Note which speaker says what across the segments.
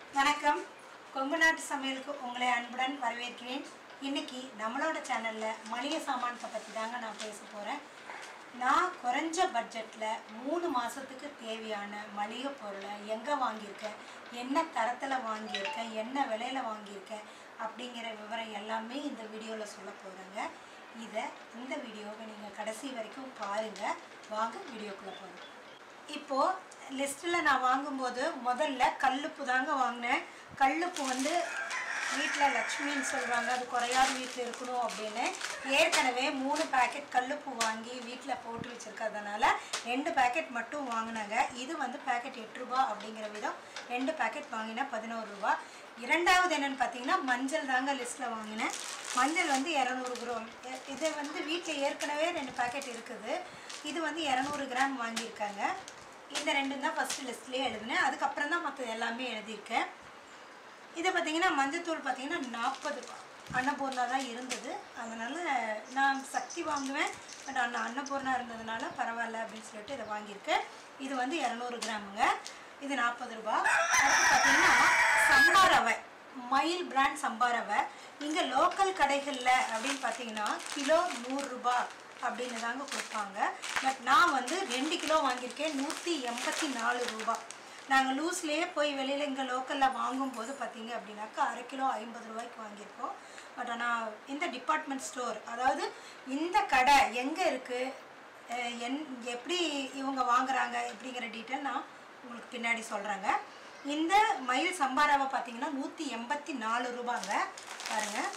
Speaker 1: வணக்கம் கொங்கு நாட்டு சமையலுக்கு உங்களை அன்புடன் வரவேற்கிறேன் இன்னைக்கு நம்மளோட சேனலில் மளிகை சாமானத்தை பற்றி தாங்க நான் பேச போகிறேன் நான் குறைஞ்ச பட்ஜெட்டில் மூணு மாதத்துக்கு தேவையான மளிகை பொருளை எங்கே வாங்கியிருக்கேன் என்ன தரத்தில் வாங்கியிருக்கேன் என்ன விலையில் வாங்கியிருக்கேன் அப்படிங்கிற விவரம் எல்லாமே இந்த வீடியோவில் சொல்ல போகிறேங்க இதை இந்த வீடியோவை நீங்கள் கடைசி வரைக்கும் பாருங்கள் வாங்க வீடியோக்குள்ளே போகணும் இப்போது லிஸ்ட்டில் நான் வாங்கும்போது முதல்ல கல்லுப்பு தாங்க வாங்கினேன் கல்லுப்பு வந்து வீட்டில் லக்ஷ்மின்னு சொல்கிறாங்க அது குறையாத வீட்டில் இருக்கணும் அப்படின்னு ஏற்கனவே மூணு பேக்கெட் கல்லுப்பு வாங்கி வீட்டில் போட்டு வச்சுருக்கிறதுனால ரெண்டு பேக்கெட் மட்டும் வாங்கினாங்க இது வந்து பேக்கெட் எட்டு ரூபா அப்படிங்கிற விதம் ரெண்டு பேக்கெட் வாங்கினேன் பதினோரு ரூபா இரண்டாவது என்னென்னு பார்த்தீங்கன்னா மஞ்சள் தாங்க லிஸ்ட்டில் வாங்கினேன் மஞ்சள் வந்து இரநூறு கிராம் எ- இது வந்து வீட்டில் ஏற்கனவே ரெண்டு பேக்கெட் இருக்குது இது வந்து இரநூறு கிராம் வாங்கியிருக்காங்க இந்த ரெண்டும் தான் ஃபஸ்ட்டு லிஸ்ட்லேயே எழுதினேன் அதுக்கப்புறம் தான் மற்றது எல்லாமே எழுதியிருக்கேன் இது பார்த்தீங்கன்னா மஞ்சத்தூள் பார்த்தீங்கன்னா நாற்பது அன்னபூர்ணா தான் இருந்தது அதனால் நான் சக்தி வாங்குவேன் பட் அண்ணா அன்னபூர்ணா இருந்ததுனால பரவாயில்ல அப்படின்னு சொல்லிட்டு இதை வாங்கியிருக்கேன் இது வந்து இரநூறு கிராமுங்க இது நாற்பது ரூபா அடுத்து பார்த்தீங்கன்னா சம்பா ரவை மயில் பிராண்ட் சம்பா ரவை இங்கே லோக்கல் கடைகளில் அப்படின்னு பார்த்தீங்கன்னா கிலோ நூறுரூபா அப்படின்னு தாங்க கொடுப்பாங்க பட் நான் வந்து ரெண்டு கிலோ வாங்கியிருக்கேன் நூற்றி எண்பத்தி நாலு ரூபா நாங்கள் லூஸ்லேயே போய் வெளியில் இங்கே லோக்கலில் வாங்கும்போது பார்த்தீங்க அப்படின்னாக்கா அரை கிலோ ஐம்பது ரூபாய்க்கு வாங்கியிருக்கோம் பட் ஆனால் இந்த டிபார்ட்மெண்ட் ஸ்டோர் அதாவது இந்த கடை எங்கே இருக்குது என் எப்படி இவங்க வாங்குறாங்க இப்படிங்கிற டீட்டெயில் நான் உங்களுக்கு பின்னாடி சொல்கிறேங்க இந்த மயில் சம்பாராவை பார்த்தீங்கன்னா நூற்றி எண்பத்தி நாலு ரூபாங்க பாருங்கள்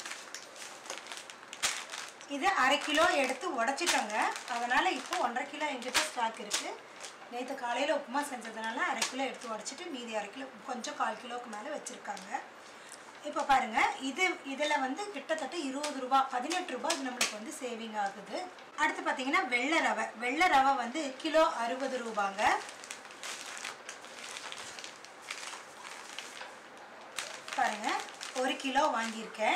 Speaker 1: இது அரை கிலோ எடுத்து உடச்சிட்டோங்க அதனால் இப்போ ஒன்றரை கிலோ எங்கிட்ட ஸ்டாக் இருக்குது நேற்று காலையில் உப்புமா செஞ்சதுனால அரை கிலோ எடுத்து உடச்சிட்டு மீதி அரை கிலோ கொஞ்சம் கால் கிலோவுக்கு மேலே வச்சுருக்காங்க இப்போ பாருங்கள் இது இதில் வந்து கிட்டத்தட்ட இருபது ரூபா பதினெட்டு ரூபா இது நம்மளுக்கு வந்து சேவிங் ஆகுது அடுத்து பார்த்தீங்கன்னா வெள்ளை ரவை வெள்ளை ரவை வந்து கிலோ அறுபது ரூபாங்க பாருங்க ஒரு கிலோ வாங்கியிருக்கேன்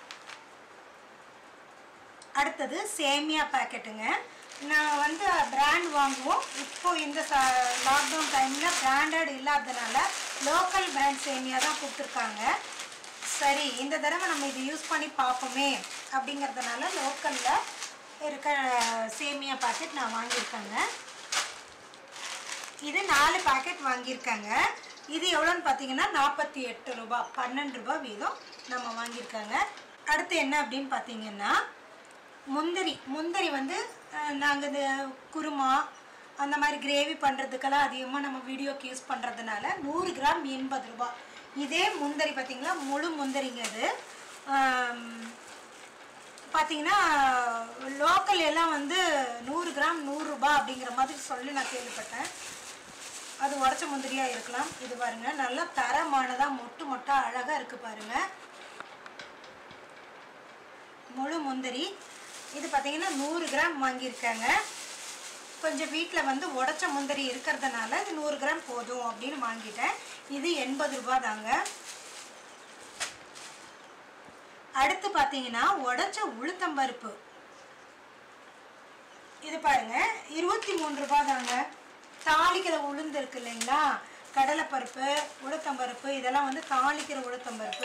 Speaker 1: அடுத்தது சேமியா பாக்கெட்டுங்க நான் வந்து பிராண்ட் வாங்குவோம் இப்போ இந்த லாக்டவுன் டைமில் பிராண்டட் இல்லாததுனால லோக்கல் பிராண்ட் சேமியா தான் கொடுத்துருக்காங்க சரி இந்த தடவை நம்ம இது யூஸ் பண்ணி பார்ப்போமே அப்படிங்கிறதுனால லோக்கலில் இருக்க சேமியா பாக்கெட் நான் வாங்கியிருக்கேங்க இது நாலு பாக்கெட் வாங்கியிருக்காங்க இது எவ்வளோன்னு பார்த்தீங்கன்னா நாற்பத்தி எட்டு ரூபா பன்னெண்டு ரூபா வீதம் நம்ம வாங்கியிருக்காங்க அடுத்து என்ன அப்படின்னு பார்த்தீங்கன்னா முந்திரி முந்திரி வந்து நாங்கள் இந்த குருமா அந்த மாதிரி கிரேவி பண்ணுறதுக்கெல்லாம் அதிகமாக நம்ம வீடியோக்கு யூஸ் பண்ணுறதுனால நூறு கிராம் எண்பது ரூபா இதே முந்திரி பார்த்தீங்களா முழு முந்திரிங்க இது ஆம், பார்த்தீங்கன்னா லோக்கல் எல்லாம் வந்து நூறு கிராம் நூறுரூபா அப்படிங்கிற மாதிரி சொல்லி நான் கேள்விப்பட்டேன் அது உடச்ச முந்திரியாக இருக்கலாம் இது பாருங்க நல்லா தரமானதாக மொட்டு மொட்டா அழகாக இருக்குது பாருங்க முழு முந்திரி இது பார்த்தீங்கன்னா நூறு கிராம் வாங்கியிருக்காங்க கொஞ்சம் வீட்டில் வந்து உடச்ச முந்திரி இருக்கிறதுனால இது நூறு கிராம் போதும் அப்படின்னு வாங்கிட்டேன் இது எண்பது ரூபா தாங்க அடுத்து பார்த்தீங்கன்னா உடச்ச உளுத்தம்பருப்பு இது பாருங்க இருபத்தி மூணு ரூபாய் தாங்க தாளிக்கிற உளுந்து இருக்கு இல்லைங்களா கடலைப்பருப்பு உளுத்தம்பருப்பு இதெல்லாம் வந்து தாளிக்கிற உளுத்தம்பருப்பு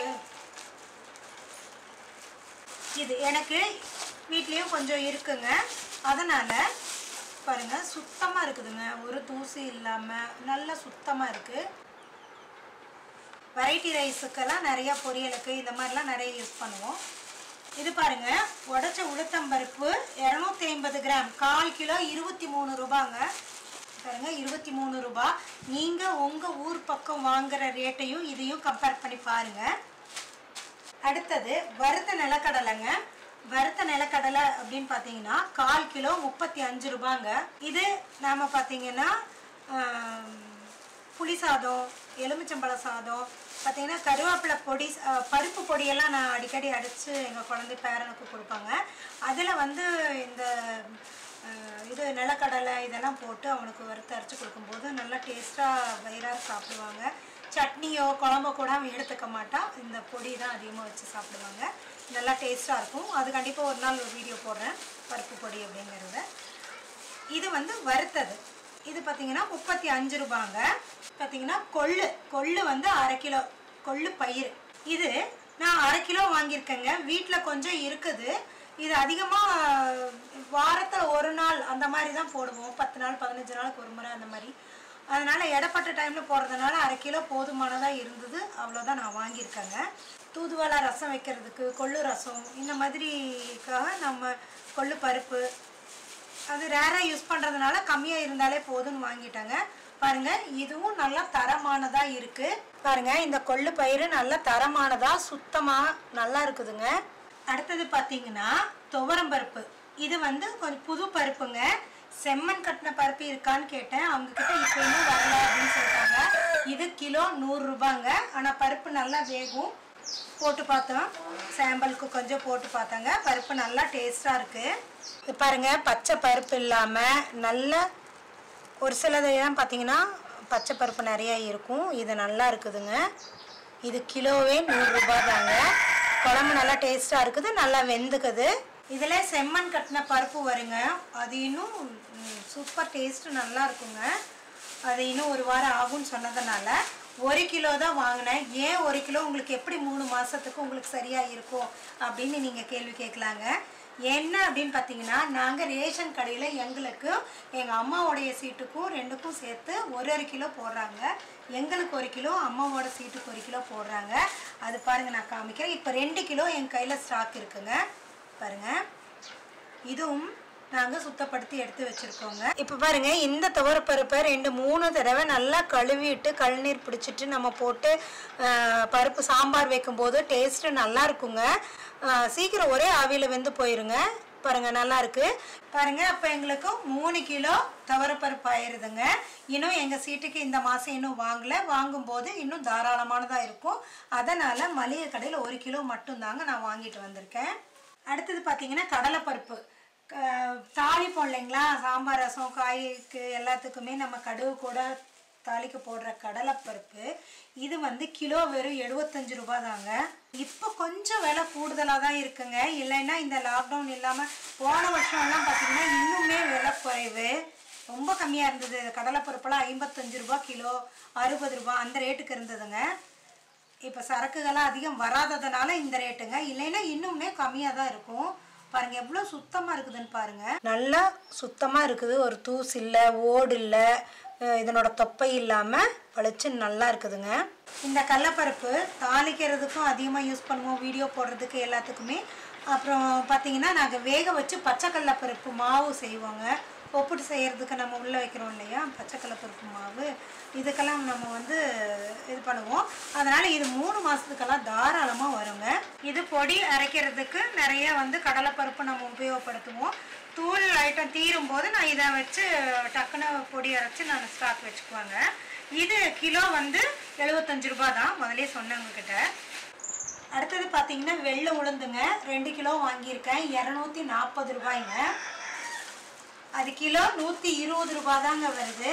Speaker 1: இது எனக்கு வீட்லேயும் கொஞ்சம் இருக்குங்க அதனால் பாருங்க சுத்தமாக இருக்குதுங்க ஒரு தூசி இல்லாமல் நல்லா சுத்தமாக இருக்குது வெரைட்டி ரைஸுக்கெல்லாம் நிறைய பொரியலுக்கு இந்த மாதிரிலாம் நிறைய யூஸ் பண்ணுவோம் இது பாருங்க உடச்ச உளுத்தம்பருப்பு இரநூத்தி ஐம்பது கிராம் கால் கிலோ இருபத்தி மூணு ரூபாங்க பாருங்க இருபத்தி மூணு ரூபாய் நீங்கள் உங்கள் ஊர் பக்கம் வாங்குற ரேட்டையும் இதையும் கம்பேர் பண்ணி பாருங்க அடுத்தது வறுத்த நிலக்கடலைங்க வறுத்த நிலக்கடலை அப்படின்னு பார்த்தீங்கன்னா கால் கிலோ முப்பத்தி அஞ்சு ரூபாங்க இது நாம் பார்த்தீங்கன்னா ஆம், புளி சாதம் எலுமிச்சம்பழ சாதம் பார்த்தீங்கன்னா கருவேப்பிலை பொடி அஹ், பருப்பு பொடியெல்லாம் நான் அடிக்கடி அடித்து எங்கள் குழந்தை பேரனுக்கு கொடுப்பாங்க அதில் வந்து இந்த அஹ், இது நிலக்கடலை இதெல்லாம் போட்டு அவனுக்கு வறுத்து அரைச்சி கொடுக்கும்போது நல்லா டேஸ்ட்டாக வயிறாக சாப்பிடுவாங்க சட்னியோ குழம்போ கூட அவன் எடுத்துக்க மாட்டான் இந்த பொடி தான் அதிகமாக வச்சு சாப்பிடுவாங்க நல்லா டேஸ்ட்டாக இருக்கும் அது கண்டிப்பாக ஒரு நாள் ஒரு வீடியோ போடுறேன் பருப்பு பொடி அப்படிங்கிறத இது வந்து வறுத்தது இது பார்த்தீங்கன்னா முப்பத்தி அஞ்சு ரூபாங்க பார்த்தீங்கன்னா கொள்ளு கொள்ளு வந்து அரை கிலோ கொள்ளு பயிர் இது நான் அரை கிலோ வாங்கியிருக்கேங்க வீட்டில் கொஞ்சம் இருக்குது இது அதிகமாக வாரத்தில் ஒரு நாள் அந்த மாதிரி தான் போடுவோம் பத்து நாள் பதினஞ்சு நாளுக்கு ஒரு முறை அந்த மாதிரி அதனால் இடப்பட்ட டைமில் போடுறதுனால அரை கிலோ போதுமானதாக இருந்தது அவ்வளோதான் நான் வாங்கியிருக்கேங்க தூதுவளை ரசம் வைக்கிறதுக்கு கொள்ளு ரசம் இந்த மாதிரிக்காக நம்ம கொள்ளு பருப்பு அது ரேராக யூஸ் பண்ணுறதுனால கம்மியாக இருந்தாலே போதும்னு வாங்கிட்டாங்க பாருங்க இதுவும் நல்லா தரமானதாக இருக்குது பாருங்க இந்த கொள்ளு பயிர் நல்லா தரமானதாக சுத்தமாக நல்லா இருக்குதுங்க அடுத்தது பார்த்தீங்கன்னா துவரம் பருப்பு இது வந்து கொஞ்சம் புது பருப்புங்க செம்மண் கட்டின பருப்பு இருக்கான்னு கேட்டேன் அவங்க கிட்ட இப்போ இன்னும் வரல அப்படின்னு சொல்லிட்டாங்க இது கிலோ நூறுரூபாங்க ஆனால் பருப்பு நல்லா வேகும் போட்டு பார்த்தோம் சாம்பிளுக்கு கொஞ்சம் போட்டு பார்த்தாங்க பருப்பு நல்லா டேஸ்ட்டாக இருக்குது பாருங்க பச்சை பருப்பு இல்லாமல் நல்ல ஒரு சிலதெல்லாம் பார்த்தீங்கன்னா பச்சை பருப்பு நிறைய இருக்கும் இது நல்லா இருக்குதுங்க இது கிலோவே நூறுரூபா தாங்க குழம்பு நல்லா டேஸ்ட்டாக இருக்குது நல்லா வெந்துக்குது இதில் செம்மண் கட்டின பருப்பு வருங்க அது இன்னும் சூப்பர் டேஸ்ட்டு நல்லா இருக்குங்க அது இன்னும் ஒரு வாரம் ஆகும்னு சொன்னதுனால ஒரு கிலோ தான் வாங்கினேன் ஏன் ஒரு கிலோ உங்களுக்கு எப்படி மூணு மாதத்துக்கு உங்களுக்கு சரியாக இருக்கும் அப்படின்னு நீங்கள் கேள்வி கேட்கலாங்க என்ன அப்படின்னு பார்த்தீங்கன்னா நாங்கள் ரேஷன் கடையில் எங்களுக்கு எங்கள் அம்மாவோடைய சீட்டுக்கும் ரெண்டுக்கும் சேர்த்து ஒரு ஒரு கிலோ போடுறாங்க எங்களுக்கு ஒரு கிலோ அம்மாவோட சீட்டுக்கு ஒரு கிலோ போடுறாங்க அது பாருங்கள் நான் காமிக்கிறேன் இப்போ ரெண்டு கிலோ என் கையில் ஸ்டாக் இருக்குங்க பாருங்கள் இதுவும் நாங்கள் சுத்தப்படுத்தி எடுத்து வச்சுருக்கோங்க இப்போ பாருங்க இந்த துவரப்பருப்பை ரெண்டு மூணு தடவை நல்லா கழுவிட்டு கழுநீர் பிடிச்சிட்டு நம்ம போட்டு ஆஹ், பருப்பு சாம்பார் வைக்கும்போது டேஸ்ட்டு நல்லா இருக்குங்க ஆஹ், சீக்கிரம் ஒரே ஆவியில் வெந்து போயிருங்க பாருங்க நல்லா இருக்கு பாருங்க அப்போ எங்களுக்கு மூணு கிலோ துவரப்பருப்பு ஆயிருதுங்க இன்னும் எங்கள் சீட்டுக்கு இந்த மாதம் இன்னும் வாங்கலை வாங்கும்போது இன்னும் தாராளமானதாக இருக்கும் அதனால் மளிகை கடையில் ஒரு கிலோ மட்டும்தாங்க நான் வாங்கிட்டு வந்திருக்கேன் அடுத்தது பார்த்தீங்கன்னா கடலைப்பருப்பு க- தாளிப்போம் இல்லைங்களா சாம்பார் ரசம் காய்க்கு எல்லாத்துக்குமே நம்ம கடுகு கூட தாளிக்க போடுற கடலைப்பருப்பு இது வந்து கிலோ வெறும் எழுபத்தஞ்சு ரூபாய் தாங்க இப்போ கொஞ்சம் விலை கூடுதலாக தான் இருக்குங்க இல்லைன்னா இந்த லாக்டவுன் இல்லாமல் போன வருஷம்லாம் பார்த்தீங்கன்னா இன்னுமே விலை குறைவு ரொம்ப கம்மியாக இருந்தது கடலைப்பருப்பெல்லாம் ஐம்பத்தஞ்சு ரூபா கிலோ அறுபது ரூபா அந்த ரேட்டுக்கு இருந்ததுங்க இப்போ சரக்குகள்லாம் அதிகம் வராததுனால இந்த ரேட்டுங்க இல்லைன்னா இன்னுமே கம்மியாக தான் இருக்கும் பாருங்க எவ்வளோ சுத்தமாக இருக்குதுன்னு பாருங்க நல்லா சுத்தமாக இருக்குது ஒரு தூசு இல்லை ஓடு இல்லை அஹ் இதனோட தொப்பை இல்லாமல் பளிச்சு நல்லா இருக்குதுங்க இந்த கடலப்பருப்பு தாளிக்கிறதுக்கும் அதிகமாக யூஸ் பண்ணுவோம் வீடியோ போடுறதுக்கு எல்லாத்துக்குமே அப்புறம் பார்த்தீங்கன்னா நாங்கள் வேக வச்சு பச்சை கடலப்பருப்பு மாவு செய்வோங்க ஒப்புட்டு செய்கிறதுக்கு நம்ம உள்ளே வைக்கிறோம் இல்லையா பச்சை கடலப்பருப்பு மாவு இதுக்கெல்லாம் நம்ம வந்து இது பண்ணுவோம் அதனால் இது மூணு மாதத்துக்கெல்லாம் தாராளமாக வருங்க இது பொடி அரைக்கிறதுக்கு நிறைய வந்து கடலைப்பருப்பு நம்ம உபயோகப்படுத்துவோம் தூள் ஐட்டம் தீரும் போது நான் இதை வச்சு டக்குன்னு பொடி அரைச்சி நான் ஸ்டாக் வச்சுக்குவேங்க இது கிலோ வந்து எழுபத்தஞ்சு ரூபாய் தான் முதலே சொன்னவங்க கிட்ட அடுத்தது பார்த்தீங்கன்னா வெள்ளை உளுந்துங்க ரெண்டு கிலோ வாங்கியிருக்கேன் இரநூத்தி நாற்பது ரூபாய்ங்க அது கிலோ நூற்றி இருபது ரூபாய் தாங்க வருது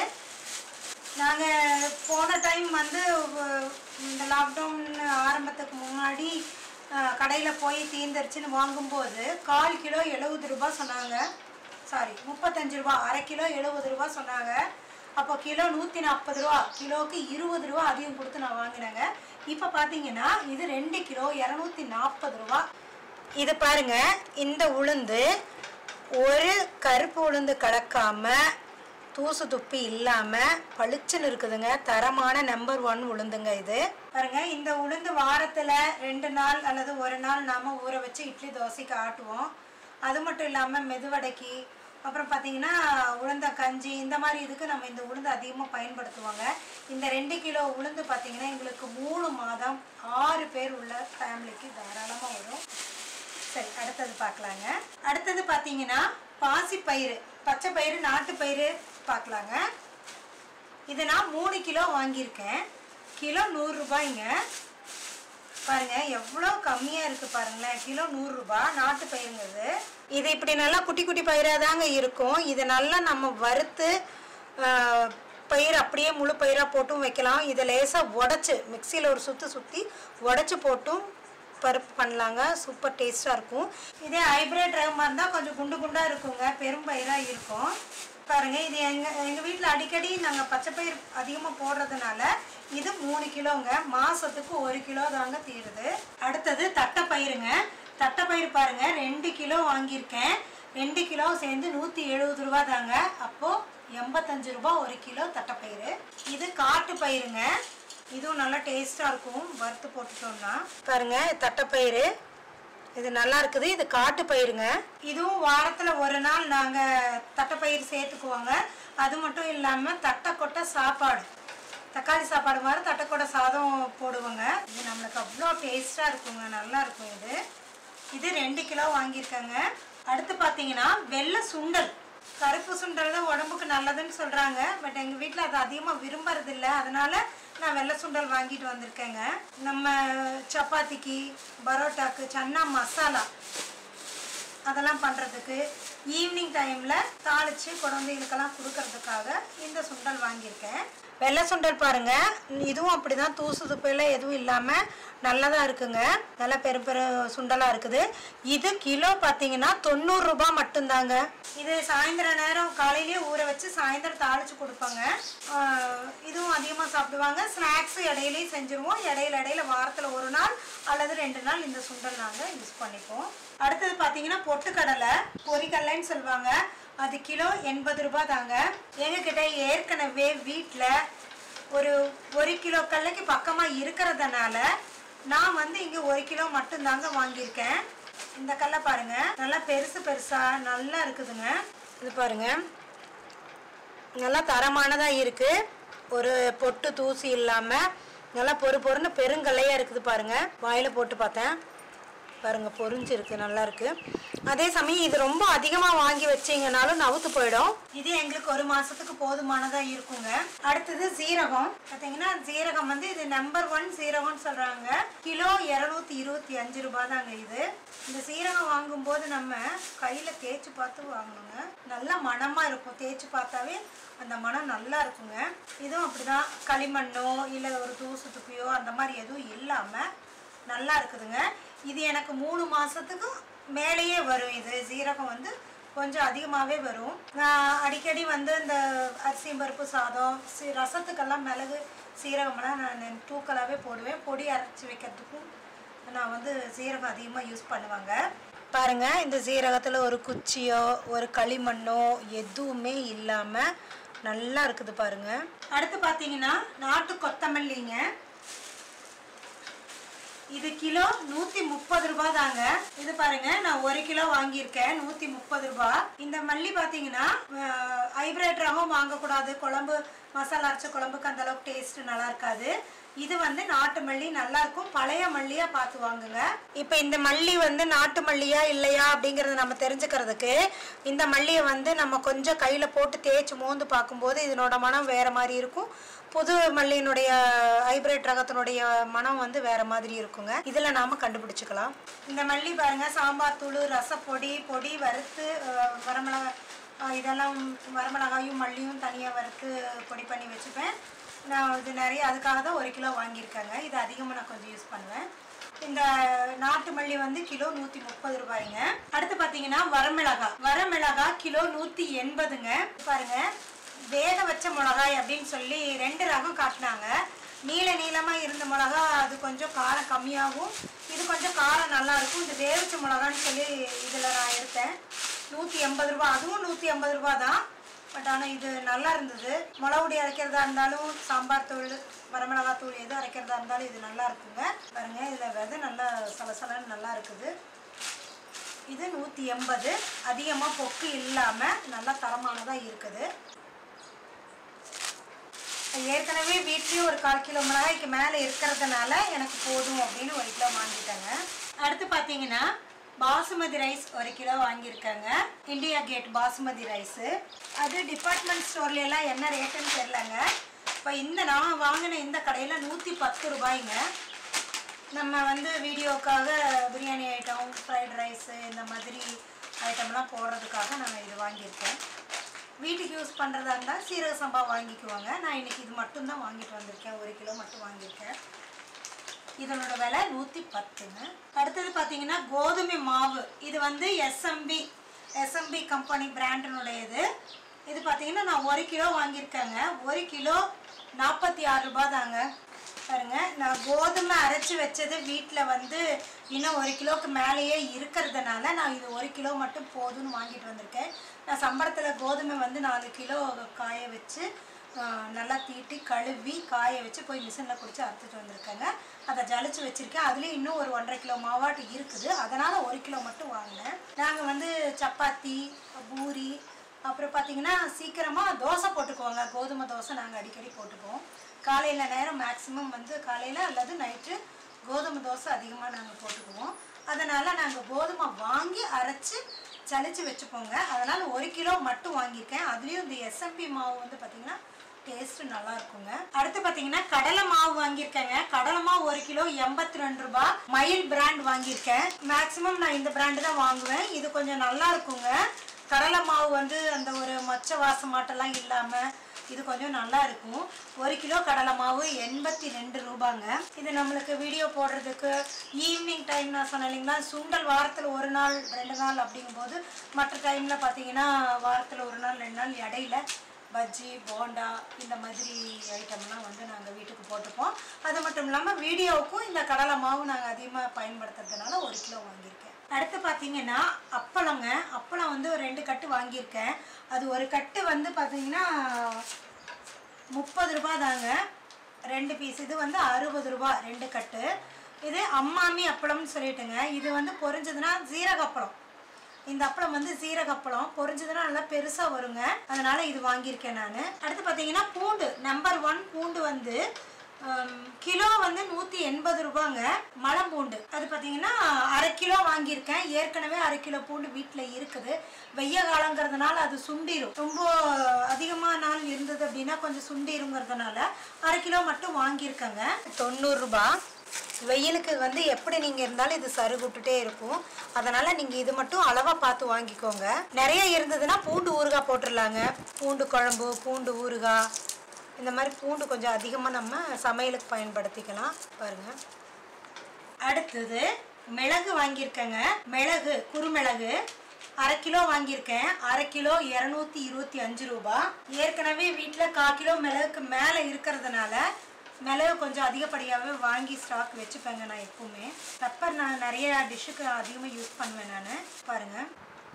Speaker 1: நாங்கள் போன டைம் வந்து வ- இந்த லாக்டவுன் ஆரம்பத்துக்கு முன்னாடி கடையில் போய் தீர்ந்துருச்சுன்னு வாங்கும்போது கால் கிலோ எழுபது ரூபாய் சொன்னாங்க சாரி முப்பத்தஞ்சு ரூபா அரை கிலோ எழுபது ரூபா சொன்னாங்க அப்போ கிலோ நூற்றி நாற்பது ரூபா கிலோவுக்கு இருபது ரூபா அதிகம் கொடுத்து நான் வாங்கினேங்க இப்போ பார்த்தீங்கன்னா இது ரெண்டு கிலோ இரநூத்தி நாற்பது ரூபா இது பாருங்க இந்த உளுந்து ஒரு கருப்பு உளுந்து கலக்காம தூசு துப்பி இல்லாம பளிச்சுன்னு இருக்குதுங்க தரமான நம்பர் ஒன் உளுந்துங்க இது பாருங்க இந்த உளுந்து வாரத்துல ரெண்டு நாள் அல்லது ஒரு நாள் நாம ஊற வச்சு இட்லி தோசைக்கு ஆட்டுவோம் அது மட்டும் இல்லாம மெதுவடைக்கு அப்புறம் பார்த்தீங்கன்னா உளுந்த கஞ்சி இந்த மாதிரி இதுக்கு நம்ம இந்த உளுந்து அதிகமாக பயன்படுத்துவாங்க இந்த ரெண்டு கிலோ உளுந்து பார்த்தீங்கன்னா எங்களுக்கு மூணு மாதம் ஆறு பேர் உள்ள ஃபேமிலிக்கு தாராளமாக வரும் சரி அடுத்தது பார்க்கலாங்க அடுத்தது பார்த்தீங்கன்னா பாசி பயிறு பச்சை பயிறு நாட்டு பயிறு பார்க்கலாங்க இது நான் மூணு கிலோ வாங்கியிருக்கேன் கிலோ நூறுரூபாய்ங்க பாருங்க எவ்வளோ கம்மியாக இருக்குது பாருங்களேன் கிலோ நூறுரூபா நாட்டு பயிருங்கிறது இது இப்படி நல்லா குட்டி குட்டி பயிராக தாங்க இருக்கும் இதை நல்லா நம்ம வறுத்து ஆஹ், பயிர் அப்படியே முழு பயிராக போட்டும் வைக்கலாம் இதை லேசாக உடச்சி மிக்சியில் ஒரு சுற்றி சுற்றி உடச்சி போட்டும் பருப்பு பண்ணலாங்க சூப்பர் டேஸ்ட்டாக இருக்கும் இதே ஹைப்ரிட் ரகமாக இருந்தால் கொஞ்சம் குண்டு குண்டாக இருக்குங்க பெரும் பயிராக இருக்கும் பாருங்க இது எங்கள் எங்கள் வீட்டில் அடிக்கடி நாங்கள் பச்சை பயிர் அதிகமாக போடுறதுனால இது மூணு கிலோங்க மாசத்துக்கு ஒரு கிலோ தாங்க தீருது அடுத்தது தட்டைப்பயிருங்க தட்டைப்பயிறு பாருங்க ரெண்டு கிலோ வாங்கியிருக்கேன் ரெண்டு கிலோ சேர்ந்து நூற்றி எழுபது ரூபா தாங்க அப்போது எண்பத்தஞ்சு ரூபா ஒரு கிலோ தட்டைப்பயிறு இது காட்டு பயிருங்க இதுவும் நல்லா டேஸ்ட்டாக இருக்கும் வறுத்து போட்டுட்டோம்னா பாருங்க தட்டைப்பயிறு இது நல்லா இருக்குது இது காட்டு பயிருங்க இதுவும் வாரத்தில் ஒரு நாள் நாங்கள் தட்டைப்பயிறு சேர்த்துக்குவோங்க அது மட்டும் இல்லாமல் தட்டைக்கொட்டை சாப்பாடு தக்காளி சாப்பாடு மாதிரி தட்டைக்கொட்டை சாதம் போடுவோங்க இது நம்மளுக்கு அவ்வளோ டேஸ்ட்டாக இருக்குங்க நல்லா இருக்கும் இது இது ரெண்டு கிலோ வாங்கியிருக்கேங்க அடுத்து பார்த்தீங்கன்னா வெள்ளை சுண்டல் கருப்பு சுண்டல் தான் உடம்புக்கு நல்லதுன்னு சொல்கிறாங்க பட் எங்கள் வீட்டில் அது அதிகமாக விரும்புறதில்ல அதனால நான் வெள்ளை சுண்டல் வாங்கிட்டு வந்திருக்கேங்க நம்ம சப்பாத்திக்கு பரோட்டாக்கு சன்னா மசாலா அதெல்லாம் பண்ணுறதுக்கு ஈவினிங் டைமில் தாளித்து குழந்தைகளுக்கெல்லாம் கொடுக்கறதுக்காக இந்த சுண்டல் வாங்கியிருக்கேன் வெள்ளை சுண்டல் பாருங்க இதுவும் அப்படி தான் தூசு துப்பையில் எதுவும் இல்லாமல் நல்லதாக இருக்குங்க நல்லா பெரு பெரு சுண்டலாக இருக்குது இது கிலோ பார்த்தீங்கன்னா தொண்ணூறுரூபா மட்டும்தாங்க இது சாயந்தர நேரம் காலையிலேயே ஊற வச்சு சாயந்தரம் தாளித்து கொடுப்பாங்க ஆஹ் இதுவும் அதிகமாக சாப்பிடுவாங்க ஸ்நாக்ஸ் இடையிலையும் செஞ்சுருவோம் இடையில இடையில வாரத்தில் ஒரு நாள் அல்லது ரெண்டு நாள் இந்த சுண்டல் நாங்கள் யூஸ் பண்ணிப்போம் அடுத்தது பார்த்தீங்கன்னா பொட்டுக்கடலை பொரிக்கடலைன்னு சொல்லுவாங்க அது கிலோ எண்பது ரூபாய் தாங்க எங்ககிட்ட ஏற்கனவே வீட்டில் ஒரு ஒரு கிலோ கடலைக்கு பக்கமாக இருக்கிறதுனால நான் வந்து இங்கே ஒரு கிலோ மட்டும்தாங்க வாங்கியிருக்கேன் இந்த கடலை பாருங்க நல்லா பெருசு பெருசாக நல்லா இருக்குதுங்க இது பாருங்க நல்லா தரமானதாக இருக்குது ஒரு பொட்டு தூசி இல்லாமல் நல்லா பொறு பொறுன்னு பெருங்கல்லையாக இருக்குது பாருங்க வாயில் போட்டு பார்த்தேன் பாருங்க பொரிஞ்சிருக்கு நல்லா இருக்கு அதே சமயம் இது ரொம்ப அதிகமாக வாங்கி வச்சீங்கனாலும் நவுத்து போயிடும் இது எங்களுக்கு ஒரு மாசத்துக்கு போதுமானதாக இருக்குங்க அடுத்தது சீரகம் பார்த்தீங்கன்னா சீரகம் வந்து இது நம்பர் ஒன் சீரகம்னு சொல்றாங்க கிலோ இரநூத்தி இருபத்தி அஞ்சு ரூபாய் தாங்க இது இந்த சீரகம் வாங்கும்போது நம்ம கையில் தேய்ச்சி பார்த்து வாங்கணுங்க நல்ல மணமாக இருக்கும் தேய்ச்சி பார்த்தாவே அந்த மனம் நல்லா இருக்குங்க இதுவும் அப்படிதான் களிமண்ணோ இல்லை ஒரு தூசு துப்பியோ அந்த மாதிரி எதுவும் இல்லாமல் நல்லா இருக்குதுங்க இது எனக்கு மூணு மாதத்துக்கு மேலேயே வரும் இது சீரகம் வந்து கொஞ்சம் அதிகமாகவே வரும் நான் அடிக்கடி வந்து இந்த அரிசி பருப்பு சாதம் சி ரசத்துக்கெல்லாம் மிளகு சீரகமெல்லாம் நான் தூக்கலாகவே போடுவேன் பொடி அரைச்சி வைக்கிறதுக்கும் நான் வந்து சீரகம் அதிகமாக யூஸ் பண்ணுவாங்க பாருங்க இந்த சீரகத்தில் ஒரு குச்சியோ ஒரு களிமண்ணோ எதுவுமே இல்லாமல் நல்லா இருக்குது பாருங்க அடுத்து பார்த்தீங்கன்னா நாட்டு கொத்தமல்லிங்க இது கிலோ நூத்தி முப்பது ரூபாய் தாங்க இது பாருங்க நான் ஒரு கிலோ வாங்கியிருக்கேன் நூத்தி முப்பது ரூபாய் இந்த மல்லி பாத்தீங்கன்னா ஹைபிரிட் ரகம் வாங்கக்கூடாது குழம்பு மசாலா அரைச்ச குழம்புக்கு அந்த அளவுக்கு டேஸ்ட் நல்லா இருக்காது இது வந்து நாட்டு மல்லி நல்லா இருக்கும் பழைய மல்லியா பார்த்து வாங்குங்க இப்போ இந்த மல்லி வந்து நாட்டு மல்லியா இல்லையா அப்படிங்கறத நம்ம தெரிஞ்சுக்கிறதுக்கு இந்த மல்லியை வந்து நம்ம கொஞ்சம் கையில போட்டு தேய்ச்சி மோந்து பார்க்கும்போது இதனோட மனம் வேற மாதிரி இருக்கும் புது மல்லியினுடைய ஹைபிரிட் ரகத்தினுடைய மனம் வந்து வேற மாதிரி இருக்குங்க இதுல நாம கண்டுபிடிச்சுக்கலாம் இந்த மல்லி பாருங்க சாம்பார் தூள் ரசப்பொடி பொடி வறுத்து அஹ், வரமிளகா அஹ், இதெல்லாம் வரமிளகாயும் மல்லியும் தனியாக வறுத்து பொடி பண்ணி வச்சுப்பேன் நான் இது நிறைய அதுக்காக தான் ஒரு கிலோ வாங்கியிருக்கேங்க இது அதிகமாக நான் கொஞ்சம் யூஸ் பண்ணுவேன் இந்த நாட்டு மல்லி வந்து கிலோ நூற்றி முப்பது ரூபாய்ங்க அடுத்து பார்த்தீங்கன்னா வரமிளகா வரமிளகா கிலோ நூற்றி எண்பதுங்க பாருங்க வேக வச்ச மிளகாய் அப்படின்னு சொல்லி ரெண்டு ரகம் காட்டினாங்க நீல நீளமாக இருந்த மிளகா அது கொஞ்சம் காரம் கம்மியாகும் இது கொஞ்சம் காரம் நல்லா இருக்கும் இது வேவிச்ச மிளகான்னு சொல்லி இதில் நான் எடுத்தேன் நூற்றி எண்பது ரூபா அதுவும் நூற்றி எண்பது ரூபா தான் பட் ஆனால் இது நல்லா இருந்தது மிளகுடி அரைக்கிறதா இருந்தாலும் சாம்பார் தூள் வரமிளகாய் தூள் எது அரைக்கிறதா இருந்தாலும் இது நல்லா இருக்குங்க பாருங்க இதில் விதை நல்லா சலசலன்னு நல்லா இருக்குது இது நூற்றி எண்பது அதிகமாக பொக்கு இல்லாமல் நல்லா தரமானதாக இருக்குது ஏற்கனவே வீட்லேயும் ஒரு கால் கிலோ மிளகாய்க்கு மேலே இருக்கிறதுனால எனக்கு போதும் அப்படின்னு ஒரு கிலோ வாங்கிட்டேங்க அடுத்து பார்த்தீங்கன்னா பாசுமதி ரைஸ் ஒரு கிலோ வாங்கியிருக்காங்க இந்தியா கேட் பாசுமதி ரைஸு அது டிபார்ட்மெண்ட் ஸ்டோர்ல எல்லாம் என்ன ரேட்டுன்னு தெரிலங்க இப்போ இந்த நான் வாங்கின இந்த கடையில் நூற்றி பத்து ரூபாய்ங்க நம்ம வந்து வீடியோக்காக பிரியாணி ஐட்டம் ஃப்ரைட் ரைஸு இந்த மாதிரி ஐட்டம்லாம் போடுறதுக்காக நான் இது வாங்கியிருக்கேன் வீட்டுக்கு யூஸ் பண்ணுறதா இருந்தால் சீரக சம்பா வாங்கிக்குவாங்க நான் இன்னைக்கு இது மட்டும்தான் வாங்கிட்டு வந்திருக்கேன் ஒரு கிலோ மட்டும் வாங்கியிருக்கேன் இதனோட விலை நூற்றி பத்துங்க அடுத்தது பார்த்தீங்கன்னா கோதுமை மாவு இது வந்து எஸ்எம்பி எஸ்எம்பி கம்பெனி பிராண்டினுடையது இது பார்த்தீங்கன்னா நான் ஒரு கிலோ வாங்கியிருக்கேங்க ஒரு கிலோ நாற்பத்தி ஆறு ரூபாய் தாங்க பாருங்க நான் கோதுமை அரைச்சி வச்சது வீட்டில் வந்து இன்னும் ஒரு கிலோவுக்கு மேலேயே இருக்கிறதுனால நான் இது ஒரு கிலோ மட்டும் போதும்னு வாங்கிட்டு வந்திருக்கேன் நான் சம்பளத்தில் கோதுமை வந்து நாலு கிலோ காய வச்சு ஆஹ், நல்லா தீட்டி கழுவி காய வச்சு போய் மிஷினில் குடிச்சு அறுத்துட்டு வந்திருக்கேங்க அதை ஜலிச்சு வச்சுருக்கேன் அதுலேயும் இன்னும் ஒரு ஒன்றரை கிலோ மாவாட்டு இருக்குது அதனால் ஒரு கிலோ மட்டும் வாங்கினேன் நாங்கள் வந்து சப்பாத்தி பூரி அப்புறம் பார்த்தீங்கன்னா சீக்கிரமாக தோசை போட்டுக்குவோங்க கோதுமை தோசை நாங்கள் அடிக்கடி போட்டுக்குவோம் காலையில் நேரம் மேக்ஸிமம் வந்து காலையில் அல்லது நைட்டு கோதுமை தோசை அதிகமாக நாங்கள் போட்டுக்குவோம் அதனால் நாங்கள் கோதுமை வாங்கி அரைச்சி சலிச்சு வச்சுப்போங்க அதனால் ஒரு கிலோ மட்டும் வாங்கியிருக்கேன் அதுலேயும் இந்த எஸ்எம்பி மாவு வந்து பார்த்திங்கன்னா டேஸ்ட்டு நல்லா இருக்குங்க அடுத்து பார்த்தீங்கன்னா கடலை மாவு வாங்கியிருக்கேங்க கடலை மாவு ஒரு கிலோ எண்பத்தி ரெண்டு ரூபாய் மயில் பிராண்ட் வாங்கியிருக்கேன் மேக்ஸிமம் நான் இந்த பிராண்டு தான் வாங்குவேன் இது கொஞ்சம் நல்லா இருக்குங்க கடலை மாவு வந்து அந்த ஒரு மொச்ச வாசமாட்டெல்லாம் இல்லாமல் இது கொஞ்சம் நல்லா இருக்கும் ஒரு கிலோ கடலை மாவு எண்பத்தி ரெண்டு ரூபாங்க இது நம்மளுக்கு வீடியோ போடுறதுக்கு ஈவினிங் டைம் நான் சொன்னேன் இல்லைங்களா சுண்டல் வாரத்தில் ஒரு நாள் ரெண்டு நாள் அப்படிங்கும்போது மற்ற டைமில் பார்த்தீங்கன்னா வாரத்தில் ஒரு நாள் ரெண்டு நாள் இடையில பஜ்ஜி போண்டா இந்த மாதிரி ஐட்டம்லாம் வந்து நாங்கள் வீட்டுக்கு போட்டுப்போம் அது மட்டும் இல்லாமல் வீடியோவுக்கும் இந்த கடலை மாவு நாங்கள் அதிகமாக பயன்படுத்துறதுனால ஒரு கிலோ வாங்கியிருக்கேன் அடுத்து பார்த்தீங்கன்னா அப்பளங்க அப்பளம் வந்து ஒரு ரெண்டு கட்டு வாங்கியிருக்கேன் அது ஒரு கட்டு வந்து பார்த்தீங்கன்னா முப்பது ரூபாய் தாங்க ரெண்டு பீஸ் இது வந்து அறுபது ரூபாய் ரெண்டு கட்டு இது அம்மாமி அப்பளம்னு சொல்லிட்டுங்க இது வந்து பொரிஞ்சதுன்னா ஜீரக அப்பளம் இந்த அப்பளம் வந்து சீரக அப்பளம் பொரிஞ்சதுன்னா நல்லா பெருசாக வருங்க அதனால இது வாங்கியிருக்கேன் நான் அடுத்து பார்த்தீங்கன்னா பூண்டு நம்பர் ஒன் பூண்டு வந்து ஹம், கிலோ வந்து நூற்றி எண்பது ரூபாங்க மலம் பூண்டு அது பார்த்தீங்கன்னா அரை கிலோ வாங்கியிருக்கேன் ஏற்கனவே அரை கிலோ பூண்டு வீட்டில் இருக்குது வெய்ய காலங்கிறதுனால அது சுண்டிரும் ரொம்ப அதிகமாக நாள் இருந்தது அப்படின்னா கொஞ்சம் சுண்டிருங்கிறதுனால அரை கிலோ மட்டும் வாங்கியிருக்கேங்க தொண்ணூறுரூபா வெயிலுக்கு வந்து எப்படி நீங்கள் இருந்தாலும் இது சருகுட்டுட்டே இருக்கும் அதனால் நீங்கள் இது மட்டும் அளவாக பார்த்து வாங்கிக்கோங்க நிறைய இருந்ததுன்னா பூண்டு ஊறுகாய் போட்டுடலாங்க பூண்டு குழம்பு பூண்டு ஊறுகாய் இந்த மாதிரி பூண்டு கொஞ்சம் அதிகமாக நம்ம சமையலுக்கு பயன்படுத்திக்கலாம் பாருங்கள் அடுத்தது மிளகு வாங்கியிருக்கேங்க மிளகு குறுமிளகு அரை கிலோ வாங்கியிருக்கேன் அரை கிலோ இரநூத்தி இருபத்தி அஞ்சு ரூபா ஏற்கனவே வீட்டில் கால் கிலோ மிளகுக்கு மேலே இருக்கிறதுனால மிளகு கொஞ்சம் அதிகப்படியாகவே வாங்கி ஸ்டாக் வச்சுப்பேங்க நான் எப்பவுமே பெப்பர் நான் நிறைய டிஷ்ஷுக்கு அதிகமாக யூஸ் பண்ணுவேன் நான் பாருங்கள்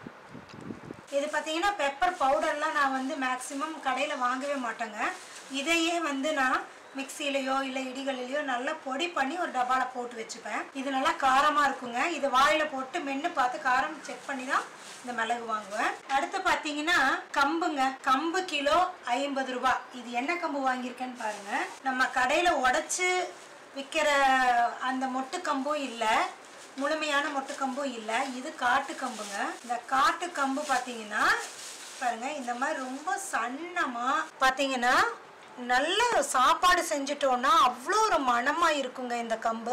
Speaker 1: இது பார்த்தீங்கன்னா பெப்பர் பவுடர்லாம் நான் வந்து மேக்ஸிமம் கடையில் வாங்கவே மாட்டேங்க இதையே வந்து நான் மிக்சியிலையோ இல்லை இடிகளிலையோ நல்லா பொடி பண்ணி ஒரு டப்பாவில் போட்டு வச்சுப்பேன் இது நல்லா காரமாக இருக்குங்க இது வாயில் போட்டு மென்று பார்த்து காரம் செக் பண்ணி தான் இந்த மிளகு வாங்குவேன் அடுத்து பார்த்தீங்கன்னா கம்புங்க கம்பு கிலோ ஐம்பது ரூபாய் இது என்ன கம்பு வாங்கியிருக்கேன்னு பாருங்க நம்ம கடையில் உடச்சி விற்கிற அந்த மொட்டு கம்பும் இல்லை முழுமையான மொட்டு கம்பும் இல்லை இது காட்டு கம்புங்க இந்த காட்டு கம்பு பார்த்தீங்கன்னா பாருங்க இந்த மாதிரி ரொம்ப சன்னமா பார்த்தீங்கன்னா நல்ல சாப்பாடு செஞ்சுட்டோன்னா அவ்வளோ ஒரு மணமாக இருக்குங்க இந்த கம்பு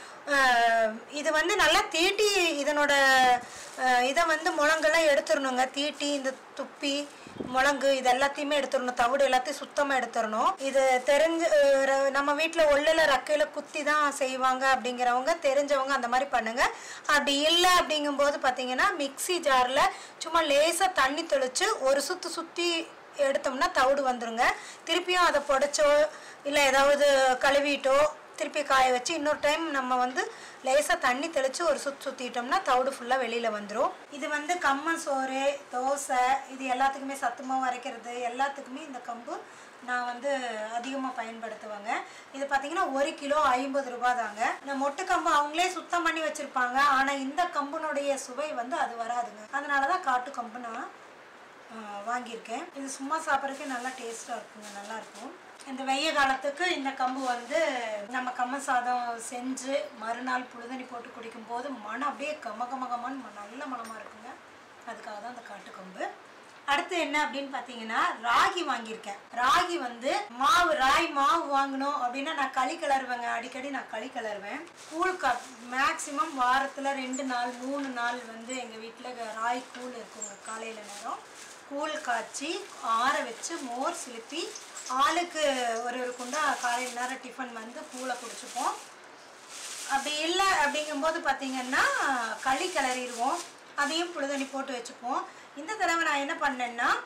Speaker 1: அஹ் இது வந்து நல்லா தீட்டி இதனோட அஹ் இதை வந்து முழங்கெல்லாம் எடுத்துடணுங்க தீட்டி இந்த துப்பி முழங்கு இது எல்லாத்தையுமே எடுத்துடணும் தவிடு எல்லாத்தையும் சுத்தமாக எடுத்துடணும் இது தெரிஞ்ச அஹ் ர- நம்ம வீட்டில் ஒள்ளில் ரக்கையில் குத்தி தான் செய்வாங்க அப்படிங்கிறவங்க தெரிஞ்சவங்க அந்த மாதிரி பண்ணுங்க அப்படி இல்லை அப்படிங்கும்போது பார்த்தீங்கன்னா மிக்ஸி ஜாரில் சும்மா லேசாக தண்ணி தெளித்து ஒரு சுற்று சுற்றி எடுத்தோம்னா தவிடு வந்துருங்க திருப்பியும் அதை புடைச்சோ இல்லை ஏதாவது கழுவிட்டோ திருப்பி காய வச்சு இன்னொரு டைம் நம்ம வந்து லேசாக தண்ணி தெளித்து ஒரு சுற்றி சுற்றிட்டோம்னா தவிடு ஃபுல்லாக வெளியில் வந்துடும் இது வந்து கம்மன் சோறு தோசை இது எல்லாத்துக்குமே சத்துமாவு அரைக்கிறது எல்லாத்துக்குமே இந்த கம்பு நான் வந்து அதிகமாக பயன்படுத்துவேங்க இது பார்த்தீங்கன்னா ஒரு கிலோ ஐம்பது ரூபா தாங்க இந்த மொட்டு கம்பு அவங்களே சுத்தம் பண்ணி வச்சுருப்பாங்க ஆனால் இந்த கம்புனுடைய சுவை வந்து அது வராதுங்க அதனால தான் காட்டு கம்பு நான் ஆஹ் வாங்கியிருக்கேன் இது சும்மா சாப்பிட்றதுக்கே நல்லா டேஸ்ட்டாக இருக்குங்க நல்லா இருக்கும் இந்த வெய்ய காலத்துக்கு இந்த கம்பு வந்து நம்ம கம்ம சாதம் செஞ்சு மறுநாள் புழுதண்ணி போட்டு குடிக்கும்போது மனம் அப்படியே கம கம கமன்னு ம- நல்ல மனமாக இருக்குங்க அதுக்காக தான் இந்த காட்டுக்கம்பு அடுத்து என்ன அப்படின்னு பார்த்தீங்கன்னா ராகி வாங்கியிருக்கேன் ராகி வந்து மாவு ராய் மாவு வாங்கணும் அப்படின்னா நான் களி கிளறுவேங்க அடிக்கடி நான் களி கிளறுவேன் கூழ் க மேக்ஸிமம் வாரத்தில் ரெண்டு நாள் மூணு நாள் வந்து எங்கள் வீட்டில் ராய் கூழ் இருக்குங்க காலையில் நேரம் கூழ் காய்ச்சி ஆற வச்சு மோர் சிலுப்பி ஆளுக்கு ஒரு ஒரு குண்டா காலையில் நேரம் டிஃபன் வந்து கூழை குடிச்சுப்போம் அப்படி இல்லை அப்படிங்கும்போது பார்த்தீங்கன்னா களி கிளறிடுவோம் அதையும் புழுதண்ணி போட்டு வச்சுப்போம் இந்த தடவை நான் என்ன பண்ணேன்னா